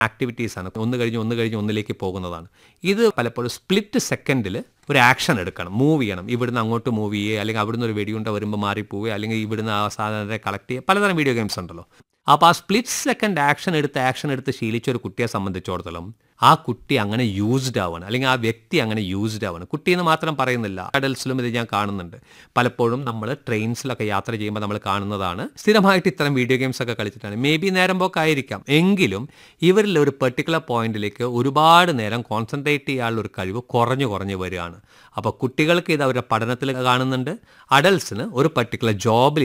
activities ആണ് ഒന്ന് കഴിഞ്ഞ് ഒന്ന് കഴിഞ്ഞ് ഒന്നിലേക്ക് പോകുന്നതാണ് ഇത് പലപ്പോഴും സ്പ്ലിറ്റ് സെക്കൻഡിൽ ഒരു ആക്ഷൻ എടുക്കണം മൂവ് ചെയ്യണം ഇവിടുന്ന് അങ്ങോട്ട് മൂവ് ചെയ്യുക അല്ലെങ്കിൽ അവിടുന്ന് ഒരു വെടിയുണ്ട വരുമ്പോൾ മാറിപ്പോവുക അല്ലെങ്കിൽ ഇവിടുന്ന് ആ സാധനത്തെ കളക്ട് ചെയ്യുക പലതരം വീഡിയോ ഗെയിംസ് ഉണ്ടല്ലോ അപ്പോൾ ആ സ്പ്ലിറ്റ് സെക്കൻഡ് ആക്ഷൻ എടുത്ത് ആക്ഷൻ എടുത്ത് ശീലിച്ച ഒരു കുട്ടിയെ സംബന്ധിച്ചിടത്തോളം ആ കുട്ടി അങ്ങനെ യൂസ്ഡ് ആവാണ് അല്ലെങ്കിൽ ആ വ്യക്തി അങ്ങനെ യൂസ്ഡ് ആവാണ് കുട്ടി എന്ന് മാത്രം പറയുന്നില്ല അഡൽസിലും ഇത് ഞാൻ കാണുന്നുണ്ട് പലപ്പോഴും നമ്മൾ ട്രെയിൻസിലൊക്കെ യാത്ര ചെയ്യുമ്പോൾ നമ്മൾ കാണുന്നതാണ് സ്ഥിരമായിട്ട് ഇത്തരം വീഡിയോ ഗെയിംസ് ഒക്കെ കളിച്ചിട്ടാണ് മേ ബി നേരം പോക്കായിരിക്കാം എങ്കിലും ഇവരിൽ ഒരു പെർട്ടിക്കുലർ പോയിന്റിലേക്ക് ഒരുപാട് നേരം കോൺസെൻട്രേറ്റ് ചെയ്യാനുള്ള ഒരു കഴിവ് കുറഞ്ഞു കുറഞ്ഞു വരികയാണ് അപ്പോൾ കുട്ടികൾക്ക് ഇത് അവരുടെ പഠനത്തിൽ കാണുന്നുണ്ട് അഡൽസിന് ഒരു പർട്ടിക്കുലർ ജോബിൽ